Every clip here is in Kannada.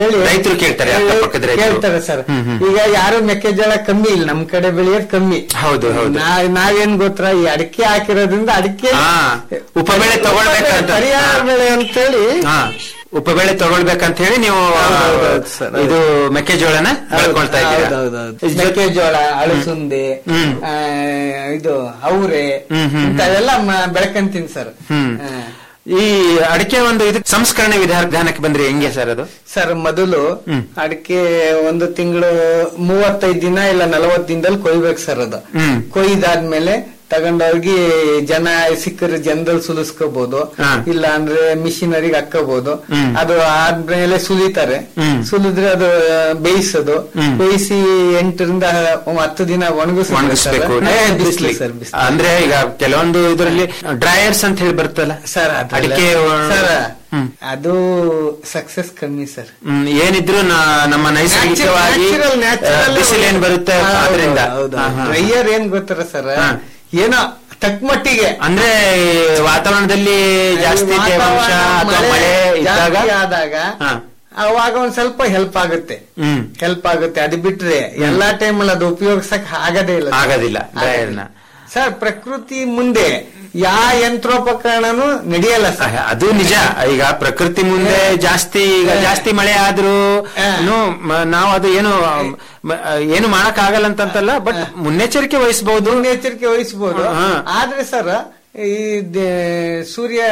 ಹೇಳಿ ರೈತರು ಕೇಳ್ತಾರೆ ಅಕ್ಕಪಕ್ಕದ ರೈತರು ಕೇಳ್ತಾರೆ ಸರ್ ಹ್ಮ್, ಹ್ಮ್. ಈಗ ಯಾರು ಮೆಕ್ಕೆಜೋಳ ಕಮ್ಮಿ ಇಲ್ಲ ನಮ್ ಕಡೆ ಬೆಳೆಯೋದು ಕಮ್ಮಿ ಹೌದು, ಹೌದು. ನಾ- ನಾವೇನ್ ಗೊತ್ತಾ ಈ ಅಡಿಕೆ ಹಾಕಿರೋದ್ರಿಂದ ಅಡಿಕೆ ಹಾ, ಉಪಬೆಳೆ ತಗೊಳ್ಬೇಕಂತ. ಪರಿಹಾರ ಹಾ. ಬೆಳೆ ಅಂತೇಳಿ ಹಾ ಉಪಬೆಳೆ ತಗೊಳ್ಬೇಕಂತ ಹೇಳಿ ನೀವು ಆ, ಹೌದೌದು ಸರ್, ಹೌದು. ಇದು ಮೆಕ್ಕೆಜೋಳನ ಬೆಳ್ಕೊಳ್ತಾ ಇದ್ದೀರಾ ಹೌದೌದೌದು. ಇದ್ ಜೊತೆ- ಮೆಕ್ಕೆಜೋಳ ಅಳಸುಂದೆ ಹ್ಮ್. ಆ, ಇದು ಅವರೆ ಹ್ಮ್, ಹ್ಮ್, ಇಂಥವೆಲ್ಲ ಮ- ಬೆಳ್ಕಂತೀನಿ ಸರ್ ಹ್ಮ್. ಹಾ. ಈ ಅಡಿಕೆ ಒಂದು ಇದು ಸಂಸ್ಕರಣೆ ವಿಧಾನ ವಿಧಾನಕ್ಕೆ ಬಂದ್ರೆ ಹೆಂಗೆ ಸರ್ ಅದು ಸರ್ ಮೊದಲು ಹ್ಮ್. ಅಡಿಕೆ ಒಂದು ತಿಂಗಳು ಮೂವತ್ತೈದು ದಿನ ಇಲ್ಲ ನಲವತ್ತು ದಿನದಲ್ಲಿ ಕೊಯ್ಬೇಕು ಸರ್ ಅದು ಹ್ಮ್. ಕೊಯ್ದಾದ್ಮೇಲೆ ತಗೊಂಡೋಗಿ ಜನ ಸಿಕ್ಕರೆ ಜನದಲ್ಲಿ ಸುಲಿಸ್ಕೋಬಹುದು ಹಾ. ಇಲ್ಲ ಅಂದ್ರೆ ಮಿಷಿನರಿಗೆ ಹಾಕೋಬಹುದು ಹ್ಮ್. ಅದು ಆದ್ಮೇಲೆ ಸುಲಿತಾರೆ ಹ್ಮ್. ಸುಲಿದ್ರೆ ಅದು ಬೇಯಿಸೋದು ಹ್ಮ್. ಬೇಯಿಸಿ ಎಂಟರಿಂದ ಹತ್ತು ದಿನ ಒಣಗಿಸ್ ಒಣಗಿಸ್ಬೇಕು ಬಿಸ್ಲಿ ಸರ್ ಬಿಸ್ಲು ಅಂದ್ರೆ ಈಗ ಕೆಲವೊಂದು ಇದರಲ್ಲಿ ಡ್ರೈಯರ್ಸ್ ಅಂತ ಹೇಳಿ ಬರ್ತಲ್ಲ ಸರ್ ಅದೆಲ್ಲ- ಅಡಿಕೆ ಒಣ- ಸರ್ ಹ್ಮ್. ಅದು ಸಕ್ಸಸ್ ಕಮ್ಮಿ ಸರ್ ಹ್ಮ್, ಏನಿದ್ರು ನಾ- ನಮ್ಮ ನೈಸರ್ಗಿಕವಾಗಿ Natural, natural. ಆ, ಬಿಸಿಲು ಏನ್ ಬರುತ್ತೆ ಹೌದು, ಅದರಿಂದ ಹೌದು. ಹಾ, ಹಾ. ಡ್ರೈಯರ್ ಏನ್ ಗೊತ್ತಾರ ಸರ್ ಹಾ. ಏನೋ ತಕ್ಕ ಮಟ್ಟಿಗೆ ಅಂದ್ರೆ ಈ ವಾತಾವರಣದಲ್ಲಿ ಜಾಸ್ತಿ ವಾತಾವರಣ, ತೇವಾಂಶ ಅಥವಾ ಮಳೆ ಇದ್ದಾಗ ಜಾಸ್ತಿ ಆದಾಗ ಹಾ. ಅವಾಗ ಒಂದ್ ಸ್ವಲ್ಪ ಹೆಲ್ಪ್ ಆಗುತ್ತೆ ಹ್ಮ್ ಹೆಲ್ಪ್ ಆಗುತ್ತೆ ಅದು ಬಿಟ್ರೆ ಎಲ್ಲಾ ಟೈಮಲ್ಲಿ ಅದು ಉಪಯೋಗಿಸಕ್ ಆಗದೇ ಇಲ್ಲ ಸರ್. ಆಗೋದಿಲ್ಲ ಡ್ರೈಯರ್ನ ಸರ್ ಪ್ರಕೃತಿ ಮುಂದೆ ಯಾವ ಯಂತ್ರೋಪಕರಣನು ನಡೆಯಲ್ಲ ಸರ್ ಅದು ನಿಜ ಈಗ ಪ್ರಕೃತಿ ಮುಂದೆ ಜಾಸ್ತಿ ಈಗ ಜಾಸ್ತಿ ಮಳೆ ಆದ್ರೂ ಹಾ. ನಾವು ಅದು ಏನು ಮ- ಏನು ಮಾಡಕ್ ಆಗಲ್ಲ ಅಂತಂತಲ್ಲ ಬಟ್ ಮುನ್ನೆಚ್ಚರಿಕೆ ವಹಿಸಬಹುದು ಮುನ್ನೆಚ್ಚರಿಕೆ ವಹಿಸಬಹುದು ಹಾ. ಆದ್ರೆ ಸರ್ ಈ ದೇ- ಸೂರ್ಯ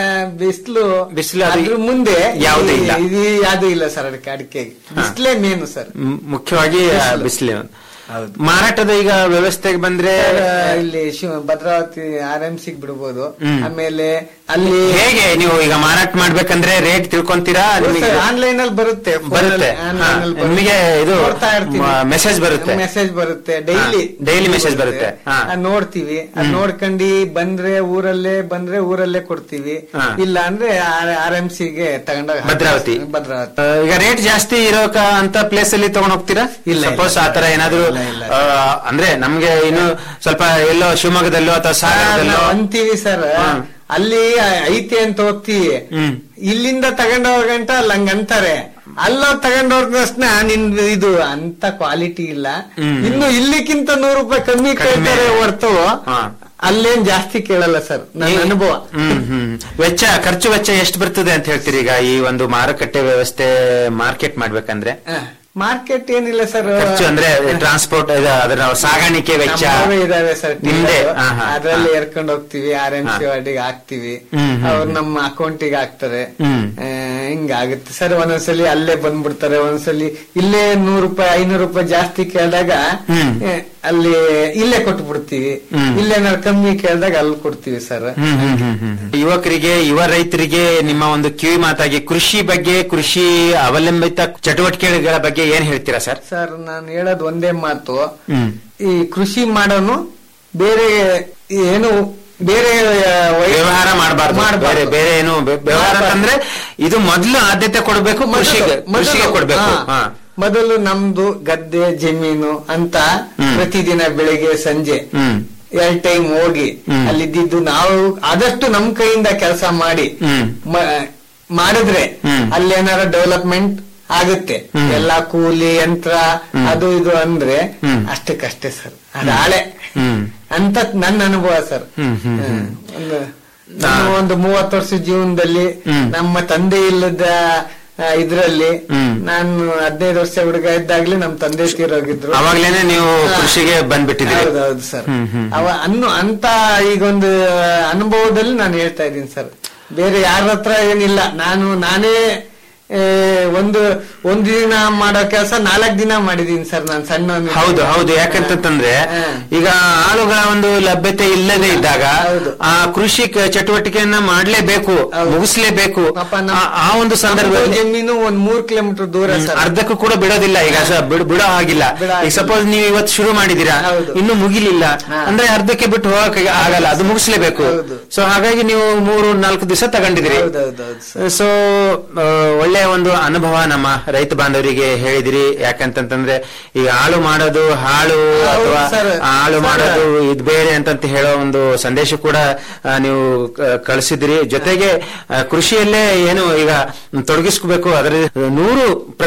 ಬಿಸಿಲು ಬಿಸ್ಲು ಅದು ಅದ್ರ ಮುಂದೆ ಯಾವುದೂ ಇಲ್ಲ. ಈ- ಇದು ಯಾವ್ದು ಇಲ್ಲ ಸರ್ ಅದಕ್ಕೆ ಅಡಿಕೆಗೆ ಬಿಸಿಲೇ ಮೇನು ಸರ್ ಮುಖ್ಯವಾಗಿ ಬಿಸ್ಲು. ಬಿಸಿಲು ಹೌದು. ಮಾರಾಟದ ಈಗ ವ್ಯವಸ್ಥೆಗೆ ಬಂದ್ರೆ ಇಲ್ಲಿ ಶಿವ- ಭದ್ರಾವತಿ ಆರ್ ಎಂ ಸಿಗ್ ಬಿಡ್ಬೋದು ಹ್ಮ್. ಆಮೇಲೆ ಅಲ್ಲಿ ಹೇಗೆ ನೀವು ಈಗ ಮಾರಾಟ ಮಾಡ್ಬೇಕಂದ್ರೆ ರೇಟ್ ತಿಳ್ಕೊಂತೀರಾ ನಿಮಗೆ ಆನ್ಲೈನ್ ಅಲ್ಲಿ ಬರುತ್ತೆ phone ಬರುತ್ತೆ. ಅಲ್ಲಿ online ಹಾ. ಅಲ್ಲಿ ಬರುತ್ತೆ. ನಿಮಗೆ ಇದು ನೋಡ್ತಾ ಇರ್ತೀವಿ. ಮ- message ಬರುತ್ತೆ. ಮೆಸೇಜ್ ಬರುತ್ತೆ ಡೈಲಿ ಹಾ, daily message ಬರುತ್ತೆ. ಹಾ. ನೋಡ್ತೀವಿ ಅದ್ ನೋಡ್ಕೊಂಡು ಬಂದ್ರೆ ಊರಲ್ಲೇ ಬಂದ್ರೆ ಊರಲ್ಲೇ ಕೊಡ್ತೀವಿ ಹಾ. ಇಲ್ಲ ಅಂದ್ರೆ ಆರ್ ಎಂ ಸಿಗೆ ತಗೊಂಡೋಗ ಭದ್ರಾವತಿ. ಭದ್ರಾವತಿ ಆ, ಈಗ ರೇಟ್ ಜಾಸ್ತಿ ಇರೋಕ ಅಂತ ಪ್ಲೇಸ್ ಅಲ್ಲಿ ತಗೊಂಡ್ ಹೋಗ್ತೀರಾ ಇಲ್ಲ, ಸಪೋಸ್ ಇಲ್ಲ. ಆತರ ಏನಾದ್ರು ಇಲ್ಲ, ಇಲ್ಲ. ಆ, ಅಂದ್ರೆ ನಮ್ಗೆ ಇನ್ನು ಸ್ವಲ್ಪ ಎಲ್ಲೋ ಶಿವಮೊಗ್ಗದಲ್ಲೋ ಅಥವಾ ಸಾಗರದಲ್ಲೋ ನಾವ್ ಅಂತೀವಿ ಸರ್ ಹಾ. ಅಲ್ಲಿ ಐತಿ ಅಂತ ಹೋಗ್ತೀವಿ ಹ್ಮ್. ಇಲ್ಲಿಂದ ತಗೊಂಡೋಗಂಟ ಅಲ್ಲಿ ಹಂಗ ಅಂತಾರೆ ಅಲ್ಲೋ ತಗೊಂಡೋದ ತಕ್ಷಣ ನಿನ್ ಇದು ಅಂತ ಕ್ವಾಲಿಟಿ ಇಲ್ಲ ಹ್ಮ್. ಇನ್ನು ಇಲ್ಲಿಕ್ಕಿಂತ ನೂರು ರೂಪಾಯಿ ಕಮ್ಮಿ ಕಡಿಮೆ. ಕೇಳ್ತಾರೆ ಹೊರ್ತು ಹಾ. ಅಲ್ಲೇನ್ ಜಾಸ್ತಿ ಕೇಳಲ್ಲ ಸರ್ ನನ್ನ ಈ- ಅನುಭವ ಹ್ಮ್ ಹ್ಮ್ ವೆಚ್ಚ ಖರ್ಚು ವೆಚ್ಚ ಎಷ್ಟು ಬರ್ತದೆ ಅಂತ ಹೇಳ್ತೀರಿ ಈಗ ಈ ಒಂದು ಮಾರುಕಟ್ಟೆ ವ್ಯವಸ್ಥೆ ಮಾರ್ಕೆಟ್ ಮಾಡ್ಬೇಕಂದ್ರೆ ಮಾರ್ಕೆಟ್ ಏನಿಲ್ಲ ಸರ್ ಖರ್ಚು ಅಂದ್ರೆ ಟ್ರಾನ್ಸ್ಪೋರ್ಟ್ ಅದರ ಸಾಗಾಣಿಕೆ ವೆಚ್ಚ ನಮ್ಮವೇ ಇದಾವೆ ಸರ್ ನಿಮ್ದೇ? ಹಾ, ಹಾ, ಅದ್ರಲ್ಲಿ ಹಾ. ಎರ್ಕೊಂಡು ಹೋಗ್ತೀವಿ ಆರ್ ಎಂ ಸಿ ಹಾ. ವಾರ್ಡಿಗೆ ಹಾಕ್ತಿವಿ ಹ್ಮ್, ಹ್ಮ್, ಅವ್ರು ನಮ್ಮ ಅಕೌಂಟಿಗೆ ಹಾಕ್ತಾರೆ ಹ್ಮ್. ಆ, ಹಿಂಗಾಗುತ್ತೆ ಸರ್ ಒಂದೊಂದ್ಸಲಿ ಅಲ್ಲೇ ಬಂದ್ಬಿಡ್ತಾರೆ ಒಂದೊಂದ್ಸಲಿ ಇಲ್ಲೇ ನೂರು ರೂಪಾಯಿ ಐನೂರು ರೂಪಾಯಿ ಜಾಸ್ತಿ ಕೇಳಿದಾಗ ಹ್ಮ್. ಆ, ಅಲ್ಲಿ ಇಲ್ಲೇ ಕೊಟ್ಟು ಬಿಡ್ತೀವಿ ಹ್ಮ್. ಇಲ್ಲೇನಾದ್ರು ಕಮ್ಮಿ ಕೇಳಿದಾಗ ಅಲ್ಲಿ ಕೊಡ್ತೀವಿ ಸರ್ ಹ್ಮ್, ಹ್ಮ್, ಹ್ಮ್, ಹ್ಮ್. ಯುವಕರಿಗೆ ಯುವ ರೈತರಿಗೆ ನಿಮ್ಮ ಒಂದು ಕಿವಿ ಮಾತಾಗಿ ಕೃಷಿ ಬಗ್ಗೆ ಕೃಷಿ ಅವಲಂಬಿತ ಚಟುವಟಿಕೆಗಳ ಬಗ್ಗೆ ಏನ್ ಹೇಳ್ತೀರಾ ಸರ್ ಸರ್ ನಾನು ಹೇಳೋದು ಒಂದೇ ಮಾತು ಹ್ಮ್ ಈ ಕೃಷಿ ಮಾಡೋನು ಬೇರೆ ಏನು ಬೇರೆ ಆ, ವೈ- ವ್ಯವಹಾರ ಮಾಡಬಾರ್ದು ಮಾಡ್ಬಾರ್ದು. ಬೇರೆ ಬೇರೆ ಏನು ವ್ಯ- ವ್ಯವಹಾರ ಮಾಡ್ಬಾರ್ದು. ಅಂದ್ರೆ ಇದು ಮೊದಲು ಆದ್ಯತೆ ಕೊಡಬೇಕು ಕೃಷಿಗೆ ಮೊದಲು- ಕೃಷಿಗೆ ಮೊದಲು- ಕೊಡ್ಬೇಕು ಹಾ. ಹಾ. ಮೊದಲು ನಮ್ದು ಗದ್ದೆ ಜಮೀನು ಅಂತ ಹ್ಮ್. ಪ್ರತಿದಿನ ಬೆಳಿಗ್ಗೆ ಸಂಜೆ ಹ್ಮ್ ಎರಡ್ ಟೈಮ್ ಹೋಗಿ ಹ್ಮ್. ಅಲ್ಲಿದ್ದು ನಾವು ಆದಷ್ಟು ನಮ್ ಕೈಯಿಂದ ಕೆಲಸ ಮಾಡಿ ಹ್ಮ್. ಮ- ಮಾಡಿದ್ರೆ ಹ್ಮ್. ಅಲ್ಲಿ ಏನಾರ ಡೆವಲಪ್ಮೆಂಟ್ ಆಗುತ್ತೆ ಹ್ಮ್. ಎಲ್ಲಾ ಕೂಲಿ ಯಂತ್ರ ಹ್ಮ್. ಅದು ಇದು ಅಂದ್ರೆ ಹ್ಮ್. ಅಷ್ಟಕ್ಕಷ್ಟೇ ಸರ್ ಅದು ಹಾಳೆ ಹ್ಮ್. ಅಂತ ನನ್ನ ಅನುಭವ ಸರ್ ಹ್ಮ್, ಹ್ಮ್, ಹ್ಮ್. ಒಂದು ನಮ್ಮ ಒಂದು ಮೂವತ್ತು ವರ್ಷ ಜೀವನದಲ್ಲಿ ಹ್ಮ್. ನಮ್ಮ ತಂದೆ ಇಲ್ಲದ ಆ, ಇದ್ರಲ್ಲಿ ಹ್ಮ್. ನಾನು ಹದಿನೈದು ವರ್ಷ ಹುಡುಗ ಇದ್ದಾಗ್ಲೇ ನಮ್ ತಂದೆ ತೀರೋಗಿದ್ರು ಅವಾಗ್ಲೇನೆ ನೀವು ಹಾ. ಕೃಷಿಗೆ ಬಂದ್ಬಿಟ್ಟಿದ್ದೀರಿ ಹೌದೌದು ಸರ್ ಹ್ಮ್, ಹ್ಮ್. ಅವ ಅನ್ನು ಅಂತ ಈಗೊಂದು ಅನುಭವದಲ್ಲಿ ನಾನು ಹೇಳ್ತಾ ಇದ್ದೀನಿ ಸರ್ ಬೇರೆ ಯಾರ ಹತ್ರ ಏನಿಲ್ಲ ನಾನು ನಾನೇ ಆ, ಒಂದು ಒಂದು ದಿನ ಮಾಡೋ ಕೆಲಸ ನಾಲ್ಕು ದಿನ ಮಾಡಿದೀನಿ ಸರ್ ನಾನು ಸಣ್ಣ ಹೌದು ಹೌದು ಯಾಕಂತಂದ್ರೆ ಹಾ. ಈಗ ಆಳುಗಳ ಒಂದು ಲಭ್ಯತೆ ಇಲ್ಲದೆ ಇದ್ದಾಗ ಹೌದು. ಆ ಕೃಷಿ ಕ- ಚಟುವಟಿಕೆಯನ್ನ ಮಾಡ್ಲೇಬೇಕು ಹೌದು. ಮುಗಿಸ್ಲೇಬೇಕು ಪಾಪ ನಮ್- ಆ- ಆ ಒಂದು ನಮ್ದು ಸಂದರ್ಭದಲ್ಲಿ ಜಮೀನು ಒಂದ್ ಮೂರ್ ಕಿಲೋಮೀಟರ್ ದೂರ ಹ್ಮ್, ಸರ್ ಅರ್ಧಕ್ಕೂ ಕೂಡ ಬಿಡೋದಿಲ್ಲ ಈಗ ಸ- ಬಿಡ್- ಬಿಡೋ ಹಾಗಿಲ್ಲ ಬಿಡೋ ಈಗ ಹಾಗಿಲ್ಲ. ಸಪೋಸ್ ನೀವು ಇವತ್ತು ಶುರು ಮಾಡಿದೀರಾ ಹೌದು. ಇನ್ನು ಮುಗಿಲಿಲ್ಲ ಹಾ. ಅಂದ್ರೆ ಅರ್ಧಕ್ಕೆ ಬಿಟ್ಟು ಹೋಗಕ್ಕೆ ಆಗಲ್ಲ ಅದು ಮುಗಿಸ್ಲೇಬೇಕು ಹೌದು. ಸೊ ಹಾಗಾಗಿ ನೀವು ಮೂರು ನಾಲ್ಕು ದಿವಸ ತಗೊಂಡಿದ್ದೀರಿ ಹೌದೌದೌದು ಸರ್ ಸೊ ಒಳ್ಳೆ ಒಳ್ಳೆಯ ಒಂದು ಅನುಭವ ನಮ್ಮ ರೈತ ಬಾಂಧವರಿಗೆ ಹೇಳಿದಿರಿ ಯಾಕಂತಂತಂದ್ರೆ ಈಗ ಹಾಳು ಮಾಡೋದು ಹಾಳು ಹೌದು ಅಥವಾ ಸರ್. ಹಾಳು ಸರ್. ಮಾಡೋದು ಇದು ಬೇರೆ ಅಂತಂತ ಹೇಳೋ ಒಂದು ಸಂದೇಶ ಕೂಡ ಆ, ನೀವು ಕ- ಕಳಿಸಿದ್ರಿ ಜೊತೆಗೆ ಆ, ಕೃಷಿಯಲ್ಲೇ ಏನು ಈಗ ತೊಡಗಿಸ್ಕೋಬೇಕು ಅದರ ನೂರು